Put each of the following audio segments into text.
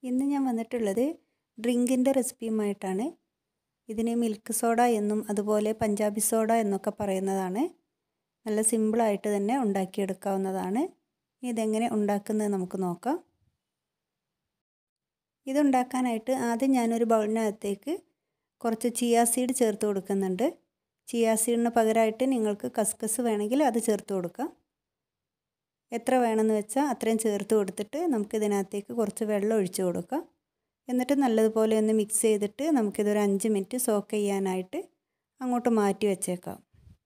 ഇന്ന് ഞാൻ വന്നിട്ടുള്ളത് ഡ്രിങ്കിൻ്റെ റെസിപ്പിയുമായിട്ടാണ് ഇതിന് മിൽക്ക് സോഡ എന്നും അതുപോലെ പഞ്ചാബി സോഡ എന്നൊക്കെ പറയുന്നതാണ് നല്ല സിമ്പിളായിട്ട് തന്നെ ഉണ്ടാക്കിയെടുക്കാവുന്നതാണ് ഇതെങ്ങനെ ഉണ്ടാക്കുന്നത് നമുക്ക് നോക്കാം ഇതുണ്ടാക്കാനായിട്ട് ആദ്യം ഞാനൊരു ബൗളിനകത്തേക്ക് കുറച്ച് ചിയാ സീഡ് ചേർത്ത് കൊടുക്കുന്നുണ്ട് ചിയാ സീഡിന് പകരമായിട്ട് നിങ്ങൾക്ക് കസ്കസ് വേണമെങ്കിൽ അത് ചേർത്ത് കൊടുക്കാം എത്ര വേണമെന്ന് വെച്ചാൽ അത്രയും ചേർത്ത് കൊടുത്തിട്ട് നമുക്കിതിനകത്തേക്ക് കുറച്ച് വെള്ളം ഒഴിച്ചു കൊടുക്കാം എന്നിട്ട് നല്ലതുപോലെ ഒന്ന് മിക്സ് ചെയ്തിട്ട് നമുക്കിതൊരു അഞ്ച് മിനിറ്റ് സോക്ക് ചെയ്യാനായിട്ട് അങ്ങോട്ട് മാറ്റി വെച്ചേക്കാം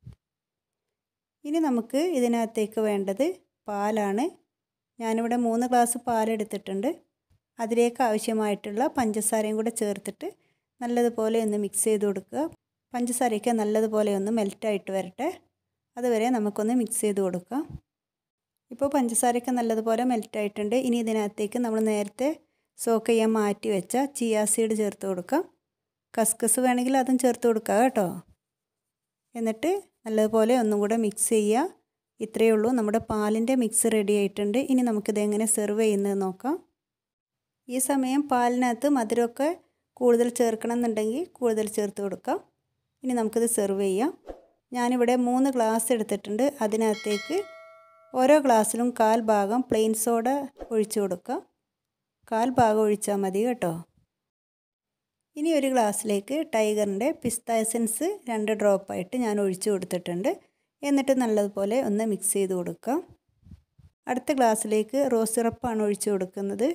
ഇനി നമുക്ക് ഇതിനകത്തേക്ക് വേണ്ടത് പാലാണ് ഞാനിവിടെ മൂന്ന് ഗ്ലാസ് പാലെടുത്തിട്ടുണ്ട് അതിലേക്ക് ആവശ്യമായിട്ടുള്ള പഞ്ചസാരയും കൂടെ ചേർത്തിട്ട് നല്ലതുപോലെ ഒന്ന് മിക്സ് ചെയ്ത് കൊടുക്കുക പഞ്ചസാരയ്ക്ക് നല്ലതുപോലെ ഒന്ന് മെൽറ്റായിട്ട് വരട്ടെ അതുവരെ നമുക്കൊന്ന് മിക്സ് ചെയ്ത് കൊടുക്കാം ഇപ്പോൾ പഞ്ചസാരയൊക്കെ നല്ലതുപോലെ മെൽറ്റായിട്ടുണ്ട് ഇനി ഇതിനകത്തേക്ക് നമ്മൾ നേരത്തെ സോക്ക് ചെയ്യാൻ മാറ്റി വെച്ച ചിയാ സീഡ് ചേർത്ത് കൊടുക്കാം കസ്കസ് വേണമെങ്കിൽ അതും ചേർത്ത് കൊടുക്കാം കേട്ടോ എന്നിട്ട് നല്ലതുപോലെ ഒന്നും കൂടെ മിക്സ് ചെയ്യുക ഇത്രയേ ഉള്ളൂ നമ്മുടെ പാലിൻ്റെ മിക്സ് റെഡി ആയിട്ടുണ്ട് ഇനി നമുക്കിത് എങ്ങനെ സെർവ് ചെയ്യുന്നത് നോക്കാം ഈ സമയം പാലിനകത്ത് മധുരമൊക്കെ കൂടുതൽ ചേർക്കണം എന്നുണ്ടെങ്കിൽ കൂടുതൽ ചേർത്ത് കൊടുക്കാം ഇനി നമുക്കിത് സെർവ് ചെയ്യാം ഞാനിവിടെ മൂന്ന് ഗ്ലാസ് എടുത്തിട്ടുണ്ട് അതിനകത്തേക്ക് ഓരോ ഗ്ലാസ്സിലും കാൽ ഭാഗം പ്ലെയിൻ സോഡ ഒഴിച്ചു കൊടുക്കാം കാൽ ഭാഗം ഒഴിച്ചാൽ മതി കേട്ടോ ഇനി ഒരു ഗ്ലാസ്സിലേക്ക് ടൈഗറിൻ്റെ പിസ്ത എസൻസ് രണ്ട് ഡ്രോപ്പായിട്ട് ഞാൻ ഒഴിച്ചു കൊടുത്തിട്ടുണ്ട് എന്നിട്ട് നല്ലതുപോലെ ഒന്ന് മിക്സ് ചെയ്ത് കൊടുക്കാം അടുത്ത ഗ്ലാസ്സിലേക്ക് റോസ് സിറപ്പാണ് ഒഴിച്ചു കൊടുക്കുന്നത്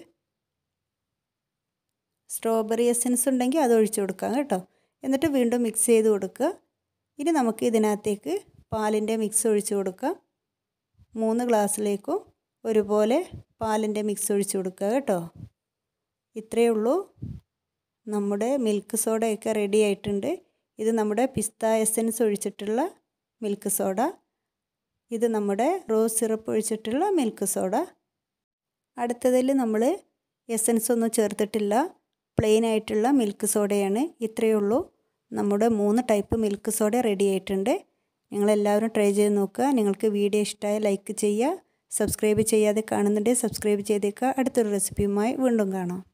സ്ട്രോബെറി എസൻസ് ഉണ്ടെങ്കിൽ അത് ഒഴിച്ചു കൊടുക്കാം കേട്ടോ എന്നിട്ട് വീണ്ടും മിക്സ് ചെയ്ത് കൊടുക്കുക ഇനി നമുക്ക് ഇതിനകത്തേക്ക് പാലിൻ്റെ മിക്സ് ഒഴിച്ചു കൊടുക്കാം മൂന്ന് ഗ്ലാസ്സിലേക്കും ഒരുപോലെ പാലിൻ്റെ മിക്സ് ഒഴിച്ചു കൊടുക്കുക കേട്ടോ ഇത്രയേ ഉള്ളൂ നമ്മുടെ മിൽക്ക് സോഡയൊക്കെ റെഡി ആയിട്ടുണ്ട് ഇത് നമ്മുടെ പിസ്ത എസൻസ് ഒഴിച്ചിട്ടുള്ള മിൽക്ക് സോഡ ഇത് നമ്മുടെ റോസ് സിറപ്പ് ഒഴിച്ചിട്ടുള്ള മിൽക്ക് സോഡ അടുത്തതിൽ നമ്മൾ എസൻസ് ഒന്നും ചേർത്തിട്ടില്ല പ്ലെയിൻ ആയിട്ടുള്ള മിൽക്ക് സോഡയാണ് ഇത്രയേ ഉള്ളൂ നമ്മുടെ മൂന്ന് ടൈപ്പ് മിൽക്ക് സോഡ റെഡി ആയിട്ടുണ്ട് നിങ്ങളെല്ലാവരും ട്രൈ ചെയ്ത് നോക്കുക നിങ്ങൾക്ക് വീഡിയോ ഇഷ്ടമായ ലൈക്ക് ചെയ്യുക സബ്സ്ക്രൈബ് ചെയ്യാതെ കാണുന്നുണ്ടെങ്കിൽ സബ്സ്ക്രൈബ് ചെയ്തേക്കുക അടുത്തൊരു റെസിപ്പിയുമായി വീണ്ടും കാണാം